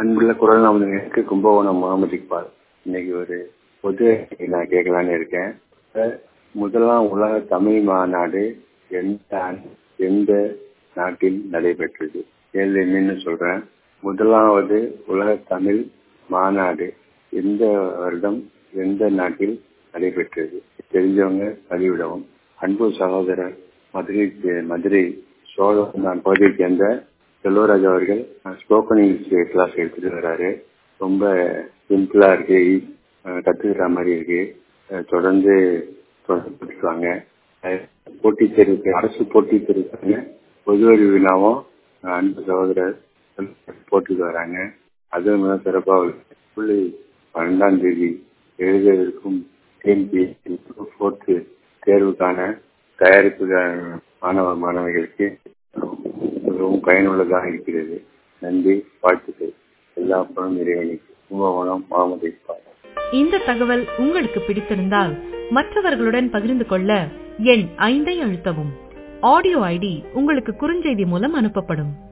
அன்புள்ள குரல் நமது கும்பகோணம் முகமது இக்பால் இன்னைக்கு ஒரு பொது நான் கேட்கலான்னு இருக்கேன் முதலாம் உலக தமிழ் மாநாடு எந்த எந்த நாட்டில் நடைபெற்றது கேள்வி என்னன்னு சொல்றேன் முதலாவது உலக தமிழ் மாநாடு எந்த வருடம் எந்த நாட்டில் நடைபெற்றது தெரிஞ்சவங்க பதிவிடவும் அன்பு சகோதரர் மதுரை மதுரை சோழன் பகுதியை சேர்ந்த செல்வராஜ் அவர்கள் ஸ்போக்கன் இங்கிலீஷ் கிளாஸ் எடுத்துட்டு வர்றாரு ரொம்ப சிம்பிளா இருக்கு கத்துக்கிற மாதிரி இருக்கு தொடர்ந்து வாங்க போட்டித் தேர்வுக்கு அரசு போட்டித் தேர்வுக்கான பொது அறிவு வினாவும் அன்பு சகோதரர் போட்டுட்டு வராங்க அதுவும் மிக சிறப்பாக புள்ளி பன்னெண்டாம் தேதி எழுத இருக்கும் டிஎன்பி போர்த்து தேர்வுக்கான தயாரிப்பு மாணவ மாணவிகளுக்கு மிகவும் பயனுள்ளதாக இருக்கிறது நன்றி வாழ்த்துக்கள் எல்லா பணம் இறைவனுக்கு கும்பகோணம் முகமது இந்த தகவல் உங்களுக்கு பிடித்திருந்தால் மற்றவர்களுடன் பகிர்ந்து கொள்ள எண் ஐந்தை அழுத்தவும் ஆடியோ ஐடி உங்களுக்கு குறுஞ்செய்தி மூலம் அனுப்பப்படும்